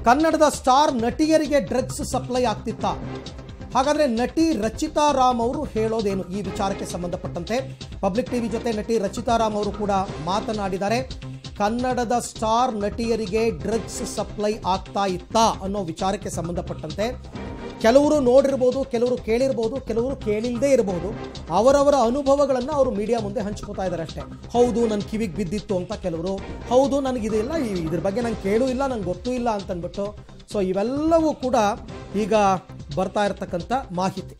ಕನ್ನಡದ ಸ್ಟಾರ್ ನಟಿಯರಿಗೆ drugs supply ಆಗ್ತಿತ್ತ ಹಾಗಾದ್ರೆ ನಟಿ ರಚಿತಾ ರಾಮ್ ಅವರು ಹೇಳೋದೇನು ಈ ವಿಚಾರಕ್ಕೆ ಸಂಬಂಧಪಟ್ಟಂತೆ ಪಬ್ಲಿಕ್ ಟಿವಿ ಜೊತೆ ನಟಿ ರಚಿತಾ ರಾಮ್ ಅವರು ಕೂಡ ಮಾತನಾಡಿದ್ದಾರೆ ಕನ್ನಡದ ಸ್ಟಾರ್ ನಟಿಯರಿಗೆ ಡ್ರಗ್ಸ್ ಸಪ್ಲೈ ಆಗ್ತಾ ಇತ್ತಾ ಅನ್ನೋ ವಿಚಾರಕ್ಕೆ ಸಂಬಂಧಪಟ್ಟಂತೆ ಕೆಲವರು ನೋಡಿರ್ಬೋದು ಕೆಲವರು ಕೇಳಿರ್ಬೋದು ಕೆಲವರು ಕೇಳಿಲ್ಲದೆ ಇರಬಹುದು ಅವರವರ ಅನುಭವಗಳನ್ನು ಅವರು ಮೀಡಿಯಾ ಮುಂದೆ ಹಂಚ್ಕೋತಾ ಇದ್ದಾರೆ ಅಷ್ಟೇ ಹೌದು ನನ್ನ ಕಿವಿಗೆ ಬಿದ್ದಿತ್ತು ಅಂತ ಕೆಲವರು ಹೌದು ನನಗೆ ಇದಿಲ್ಲ ಈ- ಇದ್ರ ಬಗ್ಗೆ ನಂಗೆ ಕೇಳೂ ಇಲ್ಲ ನಂಗೆ ಗೊತ್ತೂ ಇಲ್ಲ ಅಂತಂದ್ಬಿಟ್ಟು ಸೊ ಇವೆಲ್ಲವೂ ಕೂಡ ಈಗ ಬರ್ತಾ ಇರತಕ್ಕಂಥ ಮಾಹಿತಿ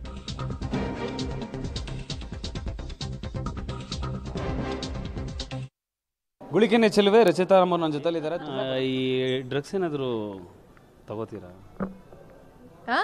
ಗುಳಿಕೆನೆ ಚೆಲುವೆ ರಚಿತಾ ರಾಮ್ ನನ್ನ ಜೊತೆಲಿ ಇದ್ದಾರೆ ಈ ಡ್ರಗ್ಸ್ ಏನಾದರೂ ತಗೋತೀರಾ ಆ?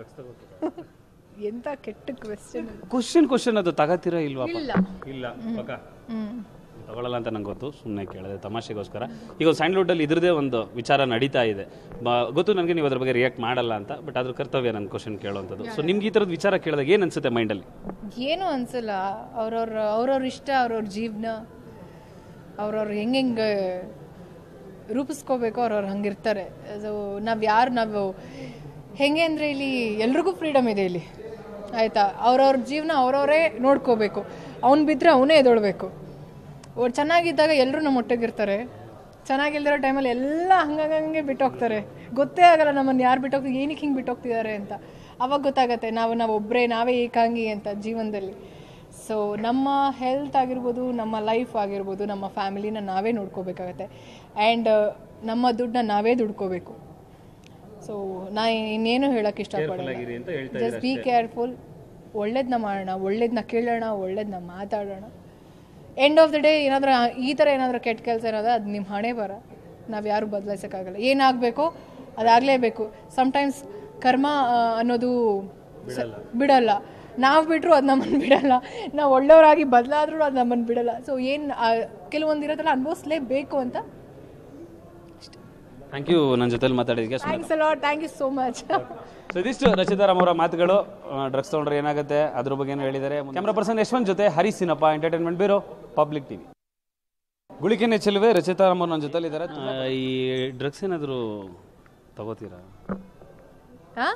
ಎಂತ ಕೆಟ್ಟ ಕ್ವೆಶ್ಚನ್ ಕ್ವಶನ್ ಕ್ವಶನ್ ಅದು ತಗೋತೀರಾ ಇಲ್ವಾ ಇಲ್ಲ ಇಲ್ಲ ಪಕ್ಕ ಹ್ಮ್ ತಗೊಳ್ಳಲ್ಲ ಅಂತ ನಂಗೆ ಗೊತ್ತು ಸುಮ್ಮನೆ ಕೇಳಿದೆ ತಮಾಷೆಗೋಸ್ಕರ ಈಗ ಒಂದು ಸ್ಯಾಂಡ್ಲ್ವುಡಲ್ಲಿ ಇದ್ರದೇ ಒಂದು ವಿಚಾರ ನಡೀತಾ ಇದೆ ಬ ಗೊತ್ತು ನನಗೆ ನೀವು ಅದ್ರ ಬಗ್ಗೆ ರಿಯಾಕ್ಟ್ ಮಾಡಲ್ಲ ಅಂತ ಬಟ್ ಅದ್ರ ಕರ್ತವ್ಯ ನನ್ನ ಕ್ವಶನ್ ಕೇಳೋವಂಥದ್ದು ಸೊ ನಿಮ್ಗೆ ಈ ಥರದ ವಿಚಾರ ಕೇಳಿದಾಗ ಏನು ಅನ್ಸುತ್ತೆ ಮೈಂಡಲ್ಲಿ ಏನು ಅನ್ಸಲ್ಲ ಅವ್ರವ್ರ ಅವ್ರವ್ರ ಇಷ್ಟ ಅವ್ರವ್ರ ಜೀವನ ಅವ್ರವ್ರು ಹೆಂಗೆ ರೂಪಿಸ್ಕೋಬೇಕು ಅವ್ರವ್ರು ಹಂಗಿರ್ತಾರೆ ಅದು ನಾವು ಯಾರು ನಾವು ಹೆಂಗೆ ಅಂದರೆ ಇಲ್ಲಿ ಎಲ್ರಿಗೂ ಫ್ರೀಡಮ್ ಇದೆ ಇಲ್ಲಿ ಆಯಿತಾ ಅವ್ರವ್ರ ಜೀವನ ಅವ್ರವರೇ ನೋಡ್ಕೋಬೇಕು ಅವ್ನು ಬಿದ್ದರೆ ಅವನೇ ಎದೊಳ್ಬೇಕು ಅವ್ರು ಚೆನ್ನಾಗಿದ್ದಾಗ ಎಲ್ಲರೂ ನಮ್ಮ ಒಟ್ಟಿಗಿರ್ತಾರೆ ಚೆನ್ನಾಗಿಲ್ದಿರೋ ಟೈಮಲ್ಲಿ ಎಲ್ಲ ಹಂಗಂಗೆ ಬಿಟ್ಟೋಗ್ತಾರೆ ಗೊತ್ತೇ ಆಗಲ್ಲ ನಮ್ಮನ್ನು ಯಾರು ಬಿಟ್ಟೋಗ್ತಾರೆ ಏನಕ್ಕೆ ಹಿಂಗೆ ಬಿಟ್ಟೋಗ್ತಿದ್ದಾರೆ ಅಂತ ಅವಾಗ ಗೊತ್ತಾಗತ್ತೆ ನಾವು ನಾವು ಒಬ್ಬರೇ ನಾವೇ ಏಕಾಂಗಿ ಅಂತ ಜೀವನದಲ್ಲಿ ಸೊ ನಮ್ಮ ಹೆಲ್ತ್ ಆಗಿರ್ಬೋದು ನಮ್ಮ ಲೈಫ್ ಆಗಿರ್ಬೋದು ನಮ್ಮ ಫ್ಯಾಮಿಲಿನ ನಾವೇ ನೋಡ್ಕೋಬೇಕಾಗತ್ತೆ ಆ್ಯಂಡ್ ನಮ್ಮ ದುಡ್ಡನ್ನ ನಾವೇ ದುಡ್ಕೋಬೇಕು ಸೊ ನಾ ಇನ್ನೇನು ಹೇಳಕ್ಕೆ ಇಷ್ಟಪಡಲ್ಲ ಜಸ್ಟ್ ಬಿ ಕೇರ್ಫುಲ್ ಒಳ್ಳೇದನ್ನ ಮಾಡೋಣ ಒಳ್ಳೇದನ್ನ ಕೇಳೋಣ ಒಳ್ಳೇದನ್ನ ಮಾತಾಡೋಣ ಎಂಡ್ ಆಫ್ ದ ಡೇ ಏನಾದರೂ ಈ ಥರ ಏನಾದರೂ ಕೆಟ್ಟ ಕೆಲಸ ಏನಾದ್ರೆ ಅದು ನಿಮ್ಮ ಹಣೆ ಬರ ನಾವು ಯಾರು ಬದಲಾಯಿಸೋಕ್ಕಾಗಲ್ಲ ಏನಾಗಬೇಕೋ ಅದಾಗಲೇಬೇಕು ಸಮ್ಟೈಮ್ಸ್ ಕರ್ಮ ಆ, ಅನ್ನೋದು ಸ- ಬಿಡಲ್ಲ ನಾವು ಬಿಟ್ಟರು ಅದು ನಮ್ಮನ್ನು ಬಿಡಲ್ಲ ನಾವು ಒಳ್ಳೆಯವರಾಗಿ ಬದಲಾದ್ರೂ ಅದು ನಮ್ಮನ್ನು ಬಿಡಲ್ಲ ಸೊ ಏನು ಕೆಲವೊಂದು ಇರೋದಲ್ಲ ಅನುಭವಿಸ್ಲೇಬೇಕು ಅಂತ ಥ್ಯಾಂಕ್ ಯು ನನ್ನ ಜೊತೆಲಿ ಮಾತಾಡಿದ್ದಕ್ಕೆ thanks a lot thank you so much so ಇದಿಷ್ಟು ರಚಿತಾರಾಮ್ ಅವರ ಮಾತುಗಳು ಡ್ರಗ್ಸ್ ತೊಗೊಂಡ್ರೆ ಏನಾಗುತ್ತೆ ಅದ್ರ ಬಗ್ಗೆ ಹೇಳಿದ್ದಾರೆ ಕ್ಯಾಮ್ರಾ ಪರ್ಸನ್ ಯಶವಂತ್ ಜೊತೆ Hari Sinappa entertainment bureau public TV ಗುಳಿಕೆನೆ ಚೆಲುವೆ ರಚಿತಾರಾಮ್ ಅವ್ರು ನನ್ನ ಜೊತೆಲಿ ಇದ್ದಾರೆ ಈ ಡ್ರಗ್ಸ್ ಏನಾದರೂ ತಗೋತೀರಾ ಹಾಂ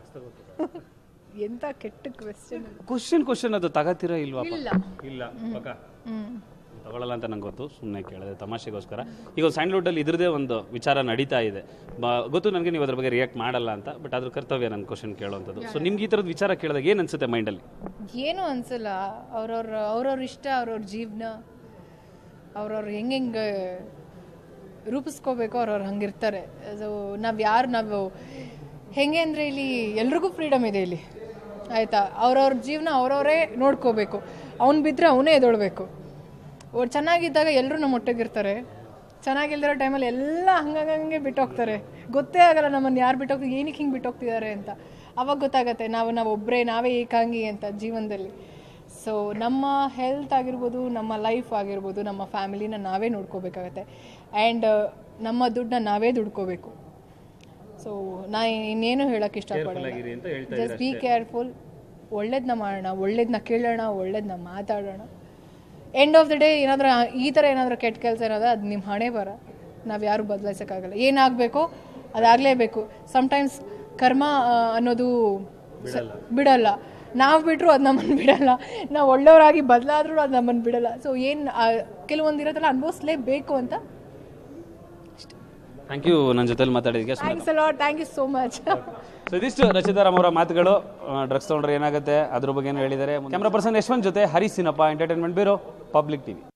ಎಂತ ಕೆಟ್ಟ ಕ್ವೆಶ್ಚನ್ ಕ್ವಶನ್ ಕ್ವಶನ್ ಅದು ತಗೋತೀರಾ ಇಲ್ವಾ ಇಲ್ಲ ಇಲ್ಲ ಪಕ್ಕ ಹ್ಞೂ ತಗೊಳ್ಳಲ್ಲ ಅಂತ ನಂಗೆ ಗೊತ್ತು ಸುಮ್ಮನೆ ಕೇಳಿದೆ ತಮಾಷೆಗೋಸ್ಕರ ಈಗ ಒಂದು ಸ್ಯಾಂಡ್ಲ್ವುಡಲ್ಲಿ ಇದ್ರದೇ ಒಂದು ವಿಚಾರ ನಡೀತಾ ಇದೆ ಬ ಗೊತ್ತು ನನಗೆ ನೀವು ಅದ್ರ ಬಗ್ಗೆ ರಿಯಾಕ್ಟ್ ಮಾಡಲ್ಲ ಅಂತ ಬಟ್ ಅದ್ರ ಕರ್ತವ್ಯ ನನ್ನ ಕ್ವಶನ್ ಕೇಳೋವಂಥದ್ದು ಸೊ ನಿಮ್ಗೆ ಈ ಥರದ ವಿಚಾರ ಕೇಳಿದಾಗ ಏನು ಅನ್ಸುತ್ತೆ ಮೈಂಡಲ್ಲಿ ಏನು ಅನ್ಸಲ್ಲ ಅವ್ರವ್ರ ಅವ್ರವ್ರ ಇಷ್ಟ ಅವ್ರವ್ರ ಜೀವನ ಅವ್ರವ್ರು ಹೆಂಗೆ ರೂಪಿಸ್ಕೋಬೇಕು ಅವ್ರವ್ರು ಹಂಗಿರ್ತಾರೆ ಅದು ನಾವು ಯಾರು ನಾವು ಹೆಂಗೆ ಅಂದರೆ ಇಲ್ಲಿ ಎಲ್ರಿಗೂ ಫ್ರೀಡಮ್ ಇದೆ ಇಲ್ಲಿ ಆಯಿತಾ ಅವ್ರವ್ರ ಜೀವನ ಅವ್ರವರೇ ನೋಡ್ಕೋಬೇಕು ಅವ್ನು ಬಿದ್ದರೆ ಅವನೇ ಎದೊಳ್ಬೇಕು ಅವ್ರು ಚೆನ್ನಾಗಿದ್ದಾಗ ಎಲ್ಲರೂ ನಮ್ಮ ಒಟ್ಟಿಗಿರ್ತಾರೆ ಚೆನ್ನಾಗಿಲ್ದಿರೋ ಟೈಮಲ್ಲಿ ಎಲ್ಲ ಹಂಗಂಗೆ ಬಿಟ್ಟೋಗ್ತಾರೆ ಗೊತ್ತೇ ಆಗಲ್ಲ ನಮ್ಮನ್ನು ಯಾರು ಬಿಟ್ಟೋಗ್ತಾರೆ ಏನಕ್ಕೆ ಹಿಂಗೆ ಬಿಟ್ಟೋಗ್ತಿದ್ದಾರೆ ಅಂತ ಅವಾಗ ಗೊತ್ತಾಗತ್ತೆ ನಾವು ನಾವು ಒಬ್ಬರೇ ನಾವೇ ಏಕಾಂಗಿ ಅಂತ ಜೀವನದಲ್ಲಿ ಸೊ ನಮ್ಮ ಹೆಲ್ತ್ ಆಗಿರ್ಬೋದು ನಮ್ಮ ಲೈಫ್ ಆಗಿರ್ಬೋದು ನಮ್ಮ ಫ್ಯಾಮಿಲಿನ ನಾವೇ ನೋಡ್ಕೋಬೇಕಾಗತ್ತೆ ಆ್ಯಂಡ್ ನಮ್ಮ ದುಡ್ಡನ್ನ ನಾವೇ ದುಡ್ಕೋಬೇಕು ಸೊ ನಾ ಇನ್ನೇನು ಹೇಳಕ್ಕೆ ಇಷ್ಟಪಡಲ್ಲ ಜಸ್ಟ್ ಬಿ ಕೇರ್ಫುಲ್ ಒಳ್ಳೇದನ್ನ ಮಾಡೋಣ ಒಳ್ಳೇದನ್ನ ಕೇಳೋಣ ಒಳ್ಳೇದನ್ನ ಮಾತಾಡೋಣ ಎಂಡ್ ಆಫ್ ದ ಡೇ ಏನಾದರೂ ಈ ಥರ ಏನಾದರೂ ಕೆಟ್ಟ ಕೆಲಸ ಏನಾದ್ರೆ ಅದು ನಿಮ್ಮ ಹಣೆ ಬರ ನಾವು ಯಾರು ಬದಲಾಯಿಸೋಕ್ಕಾಗಲ್ಲ ಏನಾಗಬೇಕೋ ಅದಾಗಲೇಬೇಕು ಸಮ್ಟೈಮ್ಸ್ ಕರ್ಮ ಆ, ಅನ್ನೋದು ಸ- ಬಿಡಲ್ಲ ನಾವು ಬಿಟ್ಟರು ಅದು ನಮ್ಮನ್ನು ಬಿಡಲ್ಲ ನಾವು ಒಳ್ಳೆಯವರಾಗಿ ಬದಲಾದ್ರೂ ಅದು ನಮ್ಮನ್ನು ಬಿಡಲ್ಲ ಸೊ ಏನು ಕೆಲವೊಂದು ಇರೋದಲ್ಲ ಅನುಭವಿಸ್ಲೇಬೇಕು ಅಂತ ಥ್ಯಾಂಕ್ ಯು ನನ್ನ ಜೊತೆಲಿ ಮಾತಾಡಿದ್ದಕ್ಕೆ thanks a lot thank you so much so ಇದಿಷ್ಟು ರಚಿತಾರಾಮ್ ಅವರ ಮಾತುಗಳು ಡ್ರಗ್ಸ್ ತೊಗೊಂಡ್ರೆ ಏನಾಗುತ್ತೆ ಅದ್ರ ಬಗ್ಗೆ ಹೇಳಿದ್ದಾರೆ ಕ್ಯಾಮ್ರಾ ಪರ್ಸನ್ ಯಶವಂತ್ ಜೊತೆ Hari Sinappa entertainment bureau public TV